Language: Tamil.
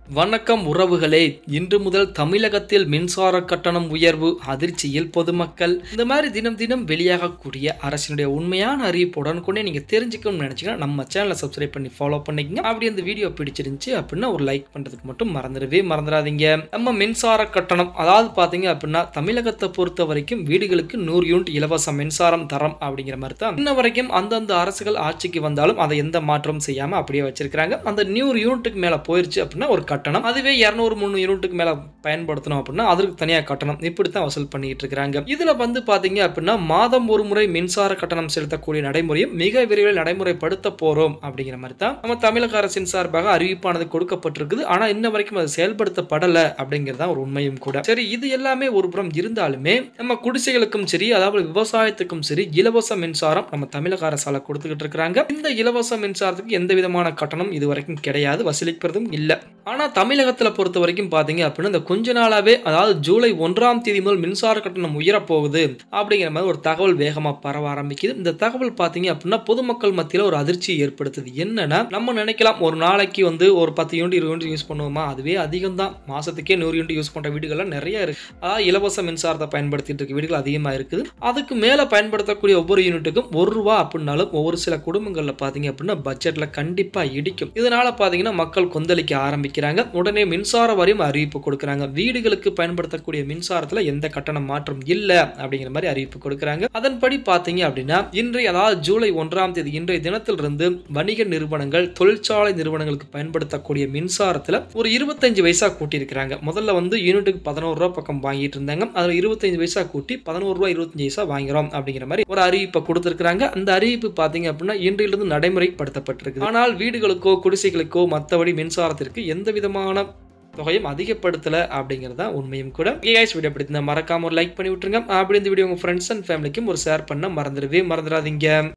வணக்கம் உறவுகளே இன்று முதல் தமிழகத்தில் மின்சார கட்டணம் உயர்வு அதிர்ச்சியில் பொதுமக்கள் இந்த மாதிரி தினம் தினம் வெளியாகக்கூடிய அரசினுடைய உண்மையான அறிவிப்பு உடனுக்குடனே நீங்க தெரிஞ்சுக்கணும்னு நினைச்சீங்கன்னா நம்ம சேனலை சப்ஸ்கிரைப் பண்ணி ஃபாலோ பண்ணிக்கங்க அப்படி அந்த வீடியோ பிடிச்சிருந்துச்சு அப்படின்னா ஒரு லைக் பண்றதுக்கு மட்டும் மறந்துடவே மறந்துடாதீங்க நம்ம மின்சார கட்டணம் அதாவது பாத்தீங்க அப்படின்னா தமிழகத்தை பொறுத்த வரைக்கும் வீடுகளுக்கு நூறு யூனிட் இலவச மின்சாரம் தரம் அப்படிங்கிற மாதிரி தான் இன்ன வரைக்கும் அந்தந்த அரசுகள் ஆட்சிக்கு வந்தாலும் அதை எந்த மாற்றமும் செய்யாம அப்படியே வச்சிருக்காங்க அந்த நூறு யூனிட்டுக்கு மேல போயிருச்சு அப்படின்னா ஒரு கட்டணம் அதுவே இரநூறு முந்நூறு யூனிட்டுக்கு மேல பயன்படுத்தணும் அப்படின்னா அதற்கு தனியாக கட்டணம் இப்படித்தான் வசூல் பண்ணிட்டு இருக்காங்க இதுல வந்து பாத்தீங்க அப்படின்னா மாதம் ஒரு முறை மின்சார கட்டணம் செலுத்தக்கூடிய நடைமுறையும் மிக விரைவில் நடைமுறைப்படுத்த போறோம் அப்படிங்கிற மாதிரி தான் நம்ம தமிழக அரசின் சார்பாக அறிவிப்பானது கொடுக்கப்பட்டிருக்குது ஆனா இன்ன வரைக்கும் அது செயல்படுத்தப்படல அப்படிங்கிறது தான் ஒரு உண்மையும் கூட சரி இது எல்லாமே ஒரு புறம் இருந்தாலுமே நம்ம குடிசைகளுக்கும் சரி அதாவது விவசாயத்துக்கும் சரி இலவச மின்சாரம் நம்ம தமிழக அரசால கொடுத்துக்கிட்டு இருக்கிறாங்க இந்த இலவச மின்சாரத்துக்கு எந்த விதமான கட்டணம் இது வரைக்கும் கிடையாது வசூலிக்கிறதும் இல்லை ஆனா தமிழகத்துல பொறுத்த வரைக்கும் பாத்தீங்க அப்படின்னா இந்த கொஞ்ச நாளாவே அதாவது ஜூலை ஒன்றாம் தேதி முதல் மின்சார கட்டணம் உயரப்போகுது அப்படிங்கிற மாதிரி ஒரு தகவல் வேகமா பரவ ஆரம்பிக்குது இந்த தகவல் பாத்தீங்க அப்படின்னா பொதுமக்கள் மத்தியில ஒரு அதிர்ச்சியை ஏற்படுத்துது என்னன்னா நம்ம நினைக்கலாம் ஒரு நாளைக்கு வந்து ஒரு பத்து யூனிட் இருபது யூனிட் யூஸ் பண்ணுவோமா அதுவே அதிகம் தான் மாசத்துக்கே நூறு யூனிட் யூஸ் பண்ற வீடுகள்லாம் நிறைய இருக்கு அதாவது இலவச மின்சாரத்தை பயன்படுத்திட்டு இருக்க வீடுகள் அதிகமா இருக்குது அதுக்கு மேல பயன்படுத்தக்கூடிய ஒவ்வொரு யூனிட்டுக்கும் ஒரு ரூபா அப்படின்னாலும் ஒவ்வொரு சில குடும்பங்கள்ல பாத்தீங்க அப்படின்னா பட்ஜெட்ல கண்டிப்பா இடிக்கும் இதனால பாத்தீங்கன்னா மக்கள் கொந்தளிக்க ஆரம்பிக்கிறாங்க உடனே மின்சார வாரியம் அறிவிப்பு கொடுக்குறாங்க வீடுகளுக்கு பயன்படுத்தக்கூடிய மின்சாரத்துல எந்த கட்டண மாற்றம் இல்ல அப்படிங்கிற மாதிரி அறிவிப்பு கொடுக்குறாங்க அதன்படி பாத்தீங்க அப்படின்னா இன்றைய அதாவது ஜூலை ஒன்றாம் தேதி இன்றைய தினத்திலிருந்து வணிக நிறுவனங்கள் தொழிற்சாலை நிறுவனங்களுக்கு பயன்படுத்தக்கூடிய மின்சாரத்துல ஒரு இருபத்தஞ்சு பைசா கூட்டியிருக்கிறாங்க முதல்ல வந்து யூனிட்டுக்கு பதினோரு ரூபா பக்கம் வாங்கிட்டு இருந்தாங்க அதுல இருபத்தஞ்சு பைசா கூட்டி பதினோரு ரூபா இருபத்தஞ்சு பைசா வாங்குறோம் அப்படிங்கிற மாதிரி ஒரு அறிவிப்பை கொடுத்திருக்கிறாங்க அந்த அறிவிப்பு பாத்தீங்க அப்படின்னா இன்றையிலிருந்து நடைமுறைப்படுத்தப்பட்டிருக்கு ஆனால் வீடுகளுக்கோ குடிசைகளுக்கோ மற்றபடி மின்சாரத்திற்கு எந்த விதமான தொகையும் அதிகப்படுத்தல அப்படிங்கிறது தான் உண்மையும் கூட கேஸ் வீடியோ பிடித்த மறக்காம ஒரு லைக் பண்ணி விட்டுருங்க அப்படி இந்த வீடியோ உங்க ஃப்ரெண்ட்ஸ் அண்ட் ஃபேமிலிக்கும் ஒரு ஷேர் பண்ண மறந்துடவே மறந்துடாதீங்க